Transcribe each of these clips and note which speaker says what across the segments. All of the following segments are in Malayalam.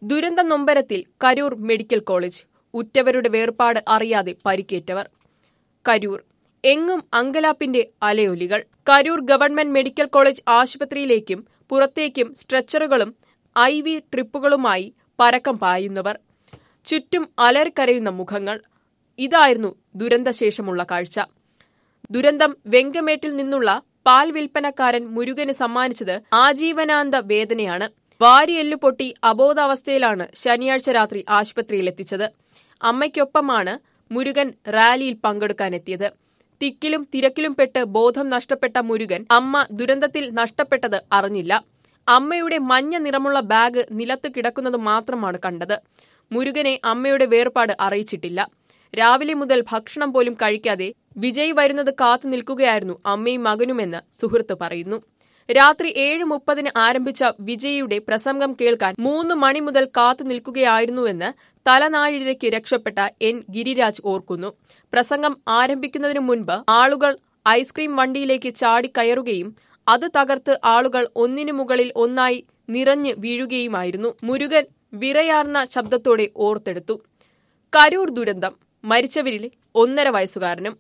Speaker 1: ദുരന്ത നൊമ്പരത്തിൽ കരൂർ മെഡിക്കൽ കോളേജ് ഉറ്റവരുടെ വേർപാട് അറിയാതെ പരിക്കേറ്റവർ കരൂർ എങ്ങും അങ്കലാപ്പിന്റെ അലയൊലികൾ കരൂർ ഗവൺമെന്റ് മെഡിക്കൽ കോളേജ് ആശുപത്രിയിലേക്കും പുറത്തേക്കും സ്ട്രെച്ചറുകളും ഐ വി ട്രിപ്പുകളുമായി പരക്കം പായുന്നവർ ചുറ്റും അലറിക്കരയുന്ന മുഖങ്ങൾ ഇതായിരുന്നു ദുരന്തശേഷമുള്ള കാഴ്ച ദുരന്തം വെങ്കമേട്ടിൽ നിന്നുള്ള പാൽ വിൽപ്പനക്കാരൻ മുരുകന് സമ്മാനിച്ചത് ആജീവനാന്ത വേദനയാണ് വാരിയെല്ലു പൊട്ടി അബോധാവസ്ഥയിലാണ് ശനിയാഴ്ച രാത്രി ആശുപത്രിയിലെത്തിച്ചത് അമ്മയ്ക്കൊപ്പമാണ് മുരുകൻ റാലിയിൽ പങ്കെടുക്കാനെത്തിയത് തിക്കിലും തിരക്കിലും പെട്ട് ബോധം നഷ്ടപ്പെട്ട മുരുകൻ അമ്മ ദുരന്തത്തിൽ നഷ്ടപ്പെട്ടത് അറിഞ്ഞില്ല അമ്മയുടെ മഞ്ഞ നിറമുള്ള ബാഗ് നിലത്ത് കിടക്കുന്നത് മാത്രമാണ് കണ്ടത് മുരുകനെ അമ്മയുടെ വേർപാട് അറിയിച്ചിട്ടില്ല രാവിലെ മുതൽ ഭക്ഷണം പോലും കഴിക്കാതെ വിജയ് വരുന്നത് കാത്തു നിൽക്കുകയായിരുന്നു അമ്മയും മകനുമെന്ന് സുഹൃത്ത് പറയുന്നു രാത്രി ഏഴ് മുപ്പതിന് ആരംഭിച്ച വിജയിയുടെ പ്രസംഗം കേൾക്കാൻ മൂന്ന് മണി മുതൽ കാത്തു നിൽക്കുകയായിരുന്നുവെന്ന് തലനാഴിലേക്ക് രക്ഷപ്പെട്ട എൻ ഗിരിരാജ് ഓർക്കുന്നു പ്രസംഗം ആരംഭിക്കുന്നതിനു മുൻപ് ആളുകൾ ഐസ്ക്രീം വണ്ടിയിലേക്ക് ചാടിക്കയറുകയും അത് തകർത്ത് ആളുകൾ ഒന്നിനു മുകളിൽ ഒന്നായി നിറഞ്ഞു വീഴുകയുമായിരുന്നു മുരുകൻ വിറയാർന്ന ശബ്ദത്തോടെ ഓർത്തെടുത്തു കരൂർ ദുരന്തം മരിച്ചവരിൽ ഒന്നര വയസ്സുകാരനും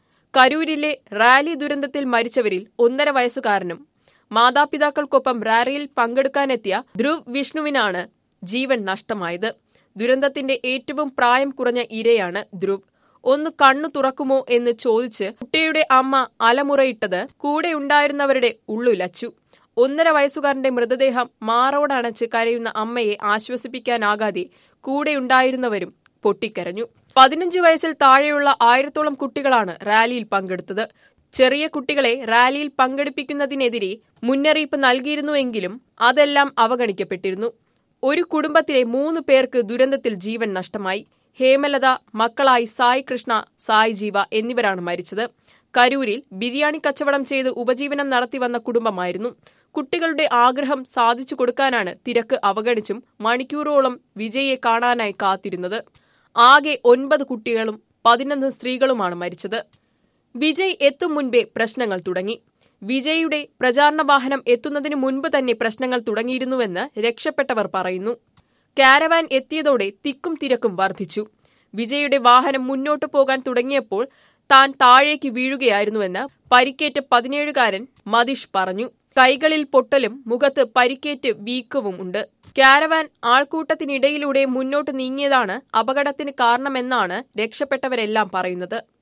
Speaker 1: കരൂരിലെ റാലി ദുരന്തത്തിൽ മരിച്ചവരിൽ ഒന്നര വയസ്സുകാരനും മാതാപിതാക്കൾക്കൊപ്പം റാലിയിൽ പങ്കെടുക്കാനെത്തിയ ധ്രുവ് വിഷ്ണുവിനാണ് ജീവൻ നഷ്ടമായത് ദുരന്തത്തിന്റെ ഏറ്റവും പ്രായം കുറഞ്ഞ ഇരയാണ് ധ്രുവ് ഒന്ന് കണ്ണു തുറക്കുമോ എന്ന് ചോദിച്ച് കുട്ടിയുടെ അമ്മ അലമുറയിട്ടത് കൂടെയുണ്ടായിരുന്നവരുടെ ഉള്ളുലച്ചു ഒന്നര വയസ്സുകാരന്റെ മൃതദേഹം മാറോടണച്ച് കരയുന്ന അമ്മയെ ആശ്വസിപ്പിക്കാനാകാതെ കൂടെയുണ്ടായിരുന്നവരും പൊട്ടിക്കരഞ്ഞു പതിനഞ്ച് വയസ്സിൽ താഴെയുള്ള ആയിരത്തോളം കുട്ടികളാണ് റാലിയിൽ പങ്കെടുത്തത് ചെറിയ കുട്ടികളെ റാലിയിൽ പങ്കെടുപ്പിക്കുന്നതിനെതിരെ മുന്നറിയിപ്പ് നൽകിയിരുന്നുവെങ്കിലും അതെല്ലാം അവഗണിക്കപ്പെട്ടിരുന്നു ഒരു കുടുംബത്തിലെ മൂന്ന് പേർക്ക് ദുരന്തത്തിൽ ജീവൻ നഷ്ടമായി ഹേമലത മക്കളായി സായി കൃഷ്ണ സായി ജീവ എന്നിവരാണ് മരിച്ചത് കരൂരിൽ ബിരിയാണി കച്ചവടം ചെയ്ത് ഉപജീവനം നടത്തിവന്ന കുടുംബമായിരുന്നു കുട്ടികളുടെ ആഗ്രഹം സാധിച്ചു കൊടുക്കാനാണ് തിരക്ക് അവഗണിച്ചും മണിക്കൂറോളം വിജയെ കാണാനായി കാത്തിരുന്നത് ആകെ ഒൻപത് കുട്ടികളും പതിനൊന്ന് സ്ത്രീകളുമാണ് മരിച്ചത് വിജയ് എത്തും മുൻപേ പ്രശ്നങ്ങൾ തുടങ്ങി വിജയുടെ പ്രചാരണ വാഹനം എത്തുന്നതിന് മുൻപ് തന്നെ പ്രശ്നങ്ങൾ തുടങ്ങിയിരുന്നുവെന്ന് രക്ഷപ്പെട്ടവർ പറയുന്നു കാരവാൻ എത്തിയതോടെ തിക്കും തിരക്കും വർദ്ധിച്ചു വിജയുടെ വാഹനം മുന്നോട്ടു പോകാൻ തുടങ്ങിയപ്പോൾ താൻ താഴേക്ക് വീഴുകയായിരുന്നുവെന്ന് പരിക്കേറ്റ പതിനേഴുകാരൻ മതിഷ് പറഞ്ഞു കൈകളിൽ പൊട്ടലും മുഖത്ത് പരിക്കേറ്റ് വീക്കവും ഉണ്ട് കാരവാൻ ആൾക്കൂട്ടത്തിനിടയിലൂടെ മുന്നോട്ട് നീങ്ങിയതാണ് അപകടത്തിന് കാരണമെന്നാണ് രക്ഷപ്പെട്ടവരെല്ലാം പറയുന്നത്